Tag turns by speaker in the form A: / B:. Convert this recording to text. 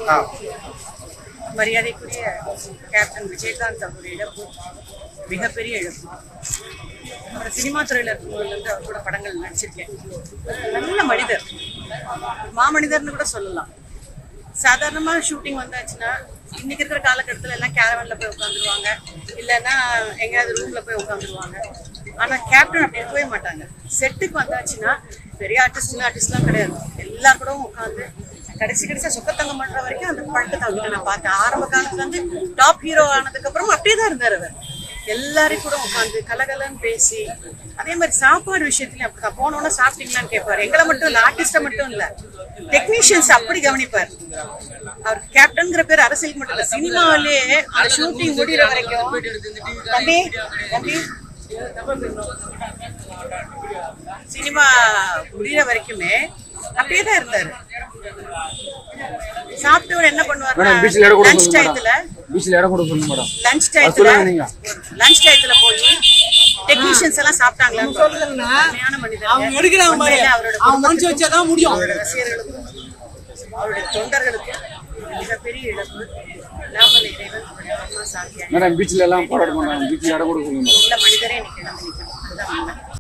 A: ஆ
B: மரியாதைக்குரிய கேப்டன் விஜயகாந்த் அவருடைய இழப்பு மிகப்பெரிய இழப்பு அப்புறம் சினிமா துறையில் இருக்கும்போதுலேருந்து அவர் கூட படங்கள் நடிச்சிருக்கேன் நல்ல மனிதர் மாமனிதர்னு கூட சொல்லலாம் சாதாரணமாக ஷூட்டிங் வந்தாச்சுன்னா இன்னைக்கு இருக்கிற காலகட்டத்தில் எல்லாம் கேரவனில் போய் உட்காந்துருவாங்க இல்லைன்னா எங்கேயாவது ரூமில் போய் உட்காந்துருவாங்க ஆனால் கேப்டன் அப்படி இருக்கவே மாட்டாங்க செட்டுக்கு வந்தாச்சுன்னா பெரிய ஆர்டிஸ்ட் சின்ன ஆர்டிஸ்ட்லாம் கிடையாது எல்லார் கூடவும் உட்காந்து கடைசி கடைசியா சொக்கத்தங்கம் பண்ற வரைக்கும் அந்த பழக்கத்தை அவர்கிட்ட நான் பார்த்தேன் ஆரம்ப காலத்துல இருந்து டாப் ஹீரோ ஆனதுக்கு அப்புறம் அப்படியே தான் இருந்தார் அவர் எல்லாரையும் கூட உட்காந்து கலகலன்னு பேசி அதே மாதிரி சாப்பாடு விஷயத்துலயும் அப்படிதான் போனோன்னா சாப்பிட்டீங்களான்னு கேட்பாரு எங்களை மட்டும் இல்ல ஆர்டிஸ்ட மட்டும் இல்ல டெக்னீஷியன்ஸ் அப்படி கவனிப்பார் அவர் கேப்டன்ங்கிற பேர் அரசியலுக்கு மட்டும் இல்ல சினிமாவிலே அந்த ஷூட்டிங் முடிகிற வரைக்கும் தம்பி தம்பி சினிமா முடிகிற வரைக்குமே அப்படியே தான் இருந்தாரு சாப்பிட்டவர் என்ன
A: மேடம் பீச்சில் இடம்
B: பண்ணுவார்
A: கூட
B: லஞ்ச்
A: சொல்லுங்க
B: டயத்துல
A: மேடம் பீச்சில் இடம் கூட சொல்லுங்க மேடம்
B: லஞ்ச்
A: அது
B: டயத்துல
A: சொல்லுங்க நீங்க
B: லஞ்ச் டயத்துல போய் டெக்னீஷியன்ஸ் எல்லாம் சாப்பிட்டாங்களா உண்மையான மனிதர்
C: அவங்க எடுக்கிறாங்க பாரு.
B: உண்மையிலே அவரோட
C: அவன் மனசு
B: குடும்பத்துக்கும்,
C: வச்சாதான் முடியும்.
B: அவரோட ரசிகர்களுக்கும் அவருடைய தொண்டர்களுக்கும் மிகப்பெரிய இழப்பு இல்லாமல் இறைவன் அவருடைய ஆன்மா சாந்தி அடையட்டும்.
A: மேடம் பீச்சில் எல்லாம் போராட்டம் பண்ணுறாங்க பீச்சில் இடம் கூட சொல்லுங்க மேடம்
B: நல்ல மனிதரே இன்னைக்கு இழந்து நிற்கணும் அதுதான் உண்மை